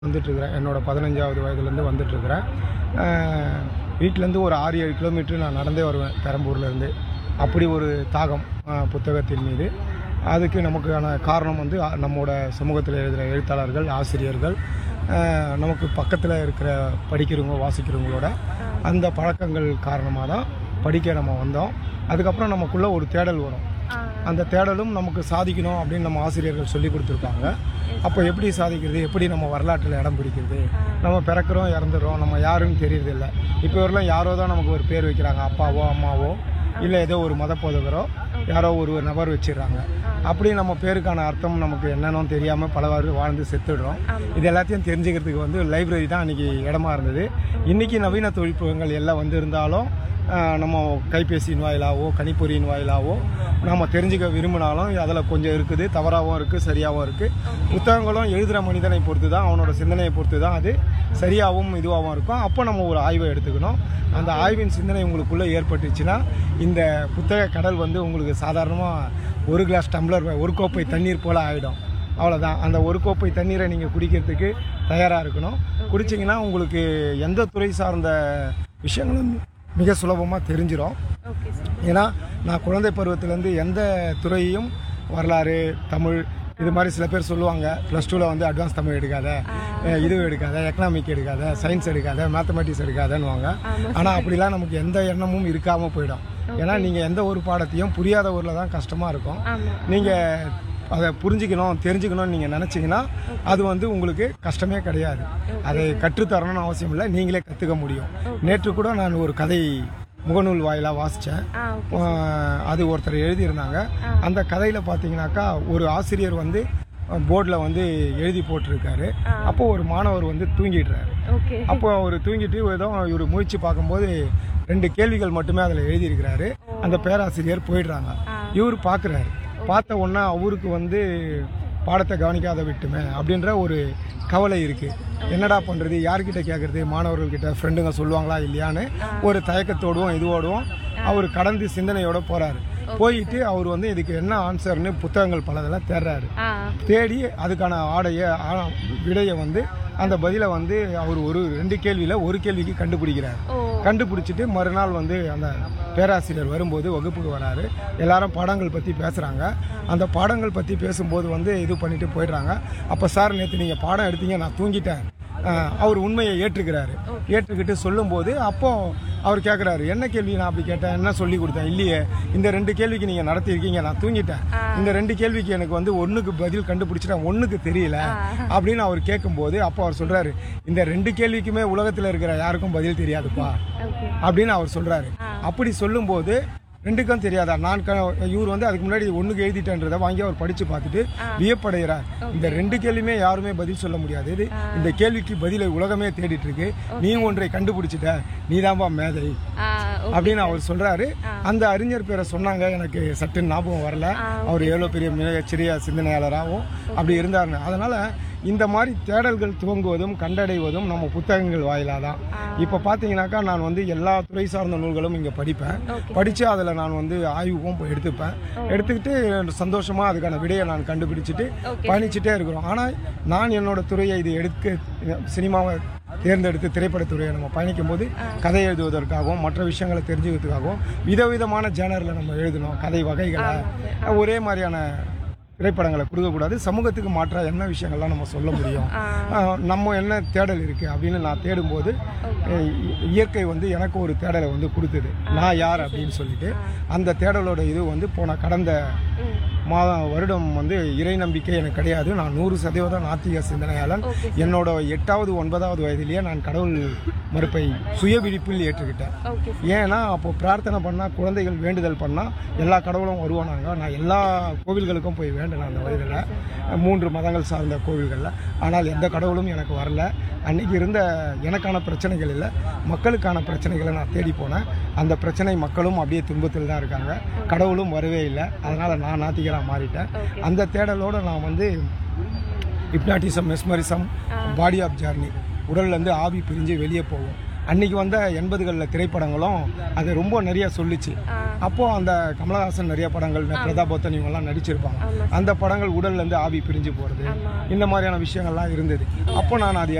வந்துட்டுருக்கிறேன் என்னோட பதினஞ்சாவது வயதுலேருந்து வந்துட்டுருக்கிறேன் வீட்டிலேருந்து ஒரு ஆறு ஏழு கிலோமீட்டர் நான் நடந்தே வருவேன் பெரம்பூர்லேருந்து அப்படி ஒரு தாகம் அஹ், புத்தகத்தின் மீது அதுக்கு நமக்கான காரணம் வந்து அஹ், நம்மோட சமூகத்தில் எழுதுகிற எழுத்தாளர்கள் ஆசிரியர்கள் அஹ், நமக்கு பக்கத்தில் இருக்கிற படிக்கிறவங்க வாசிக்கிறவங்களோட அந்த பழக்கங்கள் காரணமாக தான் படிக்க நம்ம வந்தோம் அதுக்கப்புறம் நமக்குள்ளே ஒரு தேடல் வரும் அந்த தேடலும் நமக்கு சாதிக்கணும் அப்படின்னு நம்ம ஆசிரியர்கள் சொல்லி கொடுத்துருப்பாங்க அப்போ எப்படி சாதிக்கிறது எப்படி நம்ம வரலாற்றில் இடம் பிடிக்கிறது நம்ம பிறக்கிறோம் இறந்துடுறோம் நம்ம யாருன்னு தெரியறதில்ல இப்போ வரலாம் யாரோ தான் நமக்கு ஒரு பேர் வைக்கிறாங்க அப்பாவோ அம்மாவோ இல்லை ஏதோ ஒரு மத போதகரோ யாரோ ஒரு நபர் வச்சிடுறாங்க அப்படி நம்ம பேருக்கான அர்த்தம் நமக்கு என்னன்னு தெரியாமல் பலவாறு வாழ்ந்து செத்துடுறோம் இது எல்லாத்தையும் தெரிஞ்சுக்கிறதுக்கு வந்து லைப்ரரி தான் அன்றைக்கி இடமா இருந்தது இன்றைக்கி நவீன தொழில்நுட்பங்கள் எல்லாம் வந்திருந்தாலும் ஆஹ் நம்ம கைபேசியின் வாயிலாவோ கணிப்பொறியின் வாயிலாவோ நம்ம தெரிஞ்சுக்க விரும்பினாலும் அதில் கொஞ்சம் இருக்குது தவறாகவும் இருக்குது சரியாகவும் இருக்குது புத்தகங்களும் எழுதுகிற மனிதனை பொறுத்து தான் அவனோட சிந்தனையை பொறுத்து தான் அது சரியாகவும் இதுவாகவும் இருக்கும் அப்போ நம்ம ஒரு ஆய்வை எடுத்துக்கணும் அந்த ஆய்வின் சிந்தனை உங்களுக்குள்ளே ஏற்பட்டுச்சுன்னா இந்த புத்தக கடல் வந்து உங்களுக்கு சாதாரணமாக ஒரு கிளாஸ் டம்ளர் ஒரு கோப்பை தண்ணீர் போல் ஆகிடும் அவ்வளோதான் அந்த ஒரு கோப்பை தண்ணீரை நீங்கள் குடிக்கிறதுக்கு தயாராக இருக்கணும் குடிச்சிங்கன்னா உங்களுக்கு எந்த துறை சார்ந்த விஷயங்களும் மிக சுலபமாக தெரிஞ்சிடும் ஓகே சார் ஏன்னா நான் குழந்தை பருவத்திலேருந்து எந்த துறையையும் வரலாறு தமிழ் இது மாதிரி சில பேர் சொல்லுவாங்க ப்ளஸ் டூவில் வந்து அட்வான்ஸ் தமிழ் எடுக்காத அஹ் இது எடுக்காத எக்கனாமிக் எடுக்காத சயின்ஸ் எடுக்காத மேத்தமெட்டிக்ஸ் எடுக்காதன்னுவாங்க ஆனால் அப்படிலாம் நமக்கு எந்த எண்ணமும் இருக்காமல் போயிடும் ஏன்னா நீங்கள் எந்த ஒரு பாடத்தையும் புரியாத ஊரில் தான் கஷ்டமாக இருக்கும் ஆமாம் நீங்கள் அதை புரிஞ்சுக்கணும் தெரிஞ்சுக்கணும்னு நீங்கள் நினச்சிங்கன்னா அது வந்து உங்களுக்கு கஷ்டமே கிடையாது அதை கற்றுத்தரணும்னு அவசியம் இல்லை நீங்களே கற்றுக்க முடியும் நேற்று கூட நான் ஒரு கதை முகநூல் வாயிலாக வாசித்தேன் ஆ ஓகே அது ஒருத்தர் எழுதியிருந்தாங்க அந்த கதையில் பார்த்தீங்கன்னாக்கா ஒரு ஆசிரியர் வந்து போர்டில் வந்து எழுதி போட்டிருக்காரு அப்போ ஒரு மாணவர் வந்து தூங்கிடுறாரு ஓகே அப்போ அவர் தூங்கிட்டு ஏதோ இவர் முயற்சி பார்க்கும்போது ரெண்டு கேள்விகள் மட்டுமே அதில் எழுதியிருக்கிறாரு அந்த பேராசிரியர் போயிடுறாங்க இவர் பார்க்குறாரு பார்த்த உடனே அவருக்கு வந்து பாடத்தை கவனிக்காத விட்டுமே அப்படின்ற ஒரு கவலை இருக்குது என்னடா பண்ணுறது யார்கிட்ட கேட்குறது மாணவர்கள்கிட்ட ஃப்ரெண்டுங்க சொல்லுவாங்களா இல்லையான்னு ஒரு தயக்கத்தோடும் இதுவோடும் அவர் கடந்து சிந்தனையோட போகிறாரு போயிட்டு அவர் வந்து இதுக்கு என்ன ஆன்சர்னு புத்தகங்கள் பலதெல்லாம் தேடுறாரு ஆ தேடி அதுக்கான ஆடைய ஆ- விடையை வந்து அந்த பதிலை வந்து அவர் ஒரு ரெண்டு கேள்வியில் ஒரு கேள்விக்கு கண்டுபிடிக்கிறார் ஓ கண்டுபிடிச்சிட்டு மறுநாள் வந்து அந்த பேராசிரியர் வரும்போது வகுப்புக்கு வராரு எல்லாரும் பாடங்கள் பற்றி பேசுகிறாங்க அந்த பாடங்கள் பற்றி பேசும்போது வந்து இது பண்ணிட்டு போயிடுறாங்க அப்போ சார் நேற்று நீங்கள் பாடம் எடுத்தீங்க நான் தூங்கிட்டேன் அஹ், அவர் உண்மையை ஏற்றுக்கிறாரு ஏற்றுக்கிட்டு சொல்லும்போது அப்போ அவர் கேட்குறாரு என்ன கேள்வி நான் அப்படி கேட்டேன் என்ன சொல்லி கொடுத்தேன் இல்லையே இந்த ரெண்டு கேள்விக்கு நீங்கள் நடத்தியிருக்கீங்க நான் தூங்கிட்டேன் இந்த ரெண்டு கேள்விக்கு எனக்கு வந்து ஒன்றுக்கு பதில் கண்டுபிடிச்சிட்டேன் ஒன்றுக்கு தெரியல அப்படின்னு அவர் கேட்கும்போது அப்போ அவர் சொல்கிறாரு இந்த ரெண்டு கேள்விக்குமே உலகத்தில் இருக்கிற யாருக்கும் பதில் தெரியாதுப்பா ஓகே அப்படின்னு அவர் சொல்றாரு அப்படி சொல்லும்போது ரெண்டுக்கும் தெரியாதா நான் க- இவர் வந்து அதுக்கு முன்னாடி ஒண்ணுக்கு எழுதிட்டேன்றதை வாங்கி அவர் படிச்சு பார்த்துட்டு வியப்படைகிறார் இந்த ரெண்டு கேள்வியுமே யாருமே பதில் சொல்ல முடியாது இது இந்த கேள்விக்கு பதிலை உலகமே தேடிட்டு இருக்கு நீ ஒன்றை கண்டுபிடிச்சிட்ட நீதான்பா மேதை ஆ அப்படின்னு அவர் சொல்றாரு அந்த அறிஞர் பேரை சொன்னாங்க எனக்கு சட்டு ஞாபகம் வரல அவர் எவ்வளோ பெரிய மிகச்சிறிய சிந்தனையாளராகவும் அப்படி இருந்தாருன்னு அதனால இந்த மாதிரி தேடல்கள் துவங்குவதும் கண்டடைவதும் நம்ம புத்தகங்கள் வாயிலாக தான் இப்போ பார்த்தீங்கன்னாக்கா நான் வந்து எல்லா துறை சார்ந்த நூல்களும் இங்கே படிப்பேன் படித்து அதில் நான் வந்து ஆய்வுக்கும் போய் எடுத்துப்பேன் எடுத்துக்கிட்டு சந்தோஷமாக அதுக்கான விடையை நான் கண்டுபிடிச்சிட்டு பயணிச்சுட்டே இருக்கிறோம் ஆனால் நான் என்னோட துறையை இது எடுக்க சினிமாவை தேர்ந்தெடுத்து திரைப்படத்துறையை நம்ம பயணிக்கும் போது கதை எழுதுவதற்காகவும் மற்ற விஷயங்களை தெரிஞ்சுக்கிறதுக்காகவும் விதவிதமான ஜேனரில் நம்ம எழுதணும் கதை வகைகளை ஒரே மாதிரியான திரைப்படங்களை கொடுக்கக்கூடாது சமூகத்துக்கு மாற்ற என்ன விஷயங்கள்லாம் நம்ம சொல்ல முடியும் ஆஹ் நம்ம என்ன தேடல் இருக்குது அப்படின்னு நான் தேடும்போது அஹ் இ- இயற்கை வந்து எனக்கு ஒரு தேடலை வந்து கொடுத்தது நான் யார் அப்படின்னு சொல்லிட்டு அந்த தேடலோட இது வந்து போன கடந்த மாதம் வருடம் வந்து இறை நம்பிக்கை எனக்கு கிடையாது நான் நூறு சதவீதம் நாத்திக சிந்தனையாளன் என்னோட எட்டாவது ஒன்பதாவது வயதிலேயே நான் கடவுள் மறுப்பை சுய விழிப்பில் ஏற்றுக்கிட்டேன் ஓகே ஏன்னா அப்போ பிரார்த்தனை பண்ணால் குழந்தைகள் வேண்டுதல் பண்ணால் எல்லா கடவுளும் வருவானாங்க நான் எல்லா கோவில்களுக்கும் போய் வேண்டினேன் அந்த வயதில் மூன்று மதங்கள் சார்ந்த கோவில்களில் ஆனால் எந்த கடவுளும் எனக்கு வரல அன்னைக்கு இருந்த எனக்கான பிரச்சனைகள் இல்லை மக்களுக்கான பிரச்சனைகளை நான் தேடி போனேன் அந்த பிரச்சனை மக்களும் அப்படியே துன்பத்தில் தான் இருக்காங்க கடவுளும் வரவே இல்லை அதனால் நான் நாத்திகராக மாறிட்டேன் அந்த தேடலோடு நான் வந்து hypnotism mesmerism body of journey உடல்லேருந்து ஆவி பிரிஞ்சு வெளியே போகும் அன்னைக்கு வந்த எண்பதுகளில் திரைப்படங்களும் அது ரொம்ப நிறைய சொல்லிச்சு அப்போ அந்த கமலஹாசன் நிறைய படங்கள் பிரதாபோத்தன் இவங்கெல்லாம் நடிச்சிருப்பாங்க அந்த படங்கள் உடல்ல இருந்து ஆவி பிரிஞ்சு போகிறது இந்த மாதிரியான விஷயங்கள்லாம் இருந்தது அப்போ நான் அது